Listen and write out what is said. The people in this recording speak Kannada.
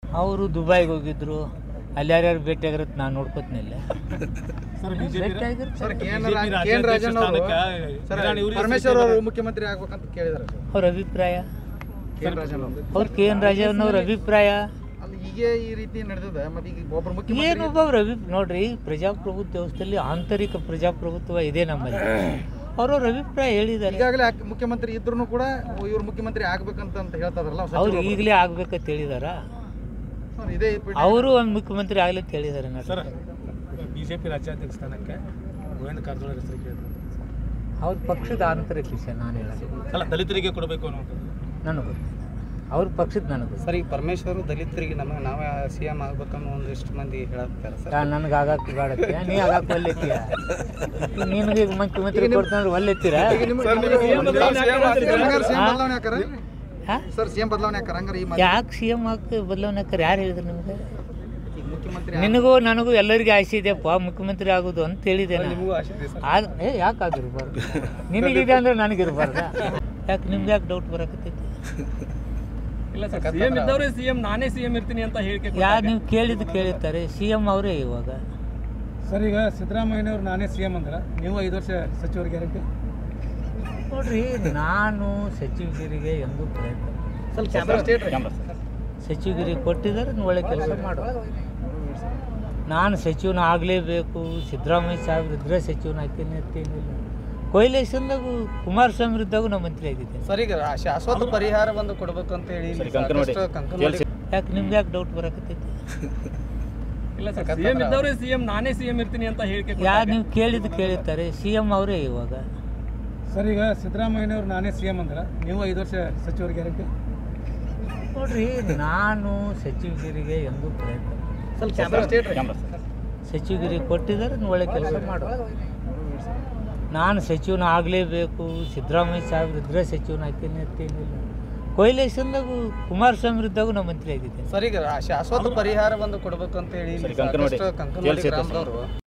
ಅವರು ದುಬೈಗೆ ಹೋಗಿದ್ರು ಅಲ್ಲಿ ಯಾರ್ಯಾರು ಭೇಟಿಯಾಗಿರುತ್ತೆ ನಾನು ನೋಡ್ಕೋತೀನಿಲ್ಲ ಸರ್ ಭೇಟಿಯಾಗಿರ್ತಾರೆ sir K N K N Rajan ಅವರು ಸರ್ ಪರಮೇಶ್ವರ್ ಅವರು ಮುಖ್ಯಮಂತ್ರಿ ಆಗ್ಬೇಕಂತ ಕೇಳಿದಾರೆ ಸರ್ ಅವ್ರ ಅಭಿಪ್ರಾಯ ಕೆ ಎನ್ ರಾಜನ್ ಅವರು ಅವ್ರು ಕೆ ಎನ್ ರಾಜನ್ ಅವ್ರ ಅಭಿಪ್ರಾಯ ಅಲ್ಲಿ ಈಗ ಈ ರೀತಿ ನಡೆದಿದೆ ಮತ್ತೆ ಈಗ ಒಬ್ಬರು ಏನು ಮುಖ್ಯಮಂತ್ರಿ ಒಬ್ಬೊಬ್ರು ಅಭಿ ನೋಡ್ರಿ ಪ್ರಜಾಪ್ರಭುತ್ವ ವ್ಯವಸ್ಥೆಯಲ್ಲಿ ಆಂತರಿಕ ಪ್ರಜಾಪ್ರಭುತ್ವ ಇದೆ ನಮ್ಮಲ್ಲಿ ಅವ್ರವ್ರ ಅಭಿಪ್ರಾಯ ಹೇಳಿದ್ದಾರೆ ಈಗಾಗಲೇ ಆಕ್- ಮುಖ್ಯಮಂತ್ರಿ ಇದ್ರು ಕೂಡ ಇವ್ರು ಮುಖ್ಯಮಂತ್ರಿ ಆಗ್ಬೇಕಂತ ಅಂತ ಹೇಳ್ತಾರಲ್ಲ ಅವ್ರು ಈಗಲೇ ಆಗ್ಬೇಕಂತ ಹೇಳಿದಾರ ಸರ್ ಇದೇ ಪೀಠ- ಅವರು ಒಂದು ಮುಖ್ಯಮಂತ್ರಿ ಆಗ್ಲಿ ಅಂತ ಹೇಳಿದ್ದಾರೆ ನೋಡಿ ಸರ್ ಬಿಜೆಪಿ ರಾಜ್ಯಾಧ್ಯಕ್ಷ ಸ್ಥಾನಕ್ಕೆ ಗೋವಿಂದ ಕಾರಜೋಳ ಹೆಸರು ಕೇಳಿದ್ರು ಅವ್ರ ಪಕ್ಷದ ಆಂತರಿಕ ವಿಷಯ ನಾನು ಹೇಳೋದು ಅಲ್ಲ ದಲಿತರಿಗೆ ಕೊಡಬೇಕು ಅನ್ನುವಂಥದ್ದು ನನಗೆ ಗೊತ್ತಿಲ್ಲ. ಅವ್ರ ಪಕ್ಷದ ನನಗೆ ಗೊತ್ತಿಲ್ಲ. ಸರ್ ಈಗ ಪರಮೇಶ್ವರು ದಲಿತರಿಗೆ ನಮಗೆ ನಾವೇ ಸಿ ಎಂ ಆಗ್ಬೇಕನ್ನೋ ಒಂದಿಷ್ಟು ಮಂದಿ ಹೇಳತ್ತಾರೆ ಸರ್ ಯಾ ನನಗೆ ಆಗಾಕ ಬೇಡತ್ತೀಯ ನೀ ಆಗಾಕ ಒಲ್ಲೆತ್ತೀಯ ನಿನಗೆ ಈಗ ಮುಖ್ಯಮಂತ್ರಿ ಕೊಡ್ತಂದ್ರೆ ಒಲ್ಲೆತ್ತೀರಾ ಈಗ ನಿಮ್ಗೆ- ಹಂಗಾರೆ CM ಬದಲಾವಣೆ ಹಾಕಾರ ಹಾಂ ಸರ್ ಸಿಎಂ ಬದಲಾವಣೆ ಹಾಕಾರ ಹಂಗಾರೆ ಈ ಮಾತು- ಯಾಕೆ ಸಿ ಎಮ್ ಹಾಕಿ ಬದಲಾವಣೆ ಹಾಕ್ತಾರೆ ಯಾರು ಹೇಳಿದ್ರು ನಿಮಗೆ ಈಗ ಮುಖ್ಯಮಂತ್ರಿ ನಿನಗೂ ನನಗೂ ಎಲ್ಲರಿಗೂ ಆಸೆ ಇದೆಯಪ್ಪ ಮುಖ್ಯಮಂತ್ರಿ ಆಗೋದು ಅಂತ ಹೇಳಿದೆ ನಾನು. ನಿಮಗೂ ಆಸೆ ಇದೆ ಸರ್ ಆದ್ ಏ ಯಾಕೆ ಆಗಿರ್ಬಾರ್ದು ನಿನಗಿದೆ ಅಂದ್ರೆ ನನಗಿರ್ಬಾರ್ದ ಯಾಕೆ ನಿಮ್ಗೆ ಯಾಕೆ ಡೌಟ್ ಬರಕತ್ತೈತಿ ಇಲ್ಲ ಸರ್ ಸಿಎಂ ಇದ್ದವ್ರೆ ಸಿಎಂ ನಾನೇ ಸಿಎಂ ಇರ್ತೀನಿ ಅಂತ ಹೇಳಿಕೆ ಯಾರು ನೀವು ಕೇಳಿದ್ದು ಕೇಳಿರ್ತಾರೆ ಸಿ ಎಮ್ ಅವರೇ ಇವಾಗ ಸರ್ ಈಗ ಸಿದ್ದರಾಮಯ್ಯನವ್ರು ನಾನೇ ಸಿ ಎಂ ಅಂದ್ರೆ ನೀವು ಐದು ವರ್ಷ ಸಚಿವರ ಗ್ಯಾರಂಟಿ ನೋಡ್ರಿ ನಾನು ಸಚಿವಗಿರಿಗೆ ಎಂದೂ ಪ್ರಯತ್ನ ಸ್ವಲ್ಪ ಕ್ಯಾಮ್ರಾ ಸ್ಟೇಟ್ ರೀ. ಸಚಿವಗಿರಿ ಕೊಟ್ಟಿದ್ದಾರೆ ನೀವ್ ಒಳ್ಳೆ ಕೆಲಸ ಮಾಡು ನಾನು ಸಚಿವನ ಆಗಲೇಬೇಕು ಸಿದ್ದರಾಮಯ್ಯ ಸಾಹೇಬ್ರು ಇದ್ರೆ ಸಚಿವನ ಹಾಕಿನಿ ಅಂತೇನಿಲ್ಲ ಕೊಯ್ಲೇಶನ್ದಾಗೂ ಕುಮಾರಸ್ವಾಮಿ ಇದ್ದಾಗೂ ನಾ ಮಂತ್ರಿ ಆಗಿದ್ದೇನೆ ಸರ್ ಈಗ ಆ ಶಾಶ್ವತ ಪರಿಹಾರ ಒಂದು ಕೊಡ್ಬೇಕು ಅಂತ ಹೇಳಿ ಸಾಕಷ್ಟು ಕಂಕನವಾಡಿ ಯಾಕೆ ನಿಮ್ಗೆ ಯಾಕೆ ಡೌಟ್ ಬರಕತ್ತೈತಿ ಇಲ್ಲ ಸರ್ ಸಿಎಂ ಇದ್ದವ್ರೆ ಸಿಎಂ ನಾನೇ ಸಿಎಂ ಇರ್ತೀನಿ ಅಂತ ಹೇಳಿಕೆ ಯಾರು ನೀವು ಕೇಳಿದ್ದು ಕೇಳಿರ್ತಾರೆ ಸಿ ಎಮ್ ಅವರೇ ಇವಾಗ ಸರ್ ಈಗ ಸಿದ್ದರಾಮಯ್ಯನವ್ರು ನಾನೇ ಸಿ ಎಂ ಅಂದ್ರೆ ನೀವು ಐದು ವರ್ಷ ಸಚಿವರ ಗ್ಯಾರಂಟಿ ನೋಡ್ರಿ ನಾನು ಸಚಿವಗಿರಿಗೆ ಎಂದೂ ಪ್ರಯತ್ನ ಸ್ವಲ್ಪ ಕ್ಯಾಮ್ರಾ ಸ್ಟೇಟ್ ರೀ. ಸಚಿವಗಿರಿ ಕೊಟ್ಟಿದ್ದಾರೆ ನೀವ್ ಒಳ್ಳೆ ಕೆಲಸ ಮಾಡು ನಾನು ಸಚಿವನ ಆಗಲೇಬೇಕು ಸಿದ್ದರಾಮಯ್ಯ ಸಾಹೇಬ್ರು ಇದ್ರೆ ಸಚಿವನ ಹಾಕಿನಿ ಅಂತೇನಿಲ್ಲ ಕೊಯ್ಲೇಶನ್ದಾಗೂ ಕುಮಾರಸ್ವಾಮಿ ಇದ್ದಾಗೂ ನಾ ಮಂತ್ರಿ ಆಗಿದ್ದೇನೆ ಸರ್ ಈಗ ಆ ಶಾಶ್ವತ ಪರಿಹಾರ ಒಂದು ಕೊಡ್ಬೇಕು ಅಂತ ಹೇಳಿ ಸಾಕಷ್ಟು ಕಂಕನವಾಡಿ ಗ್ರಾಮದವರು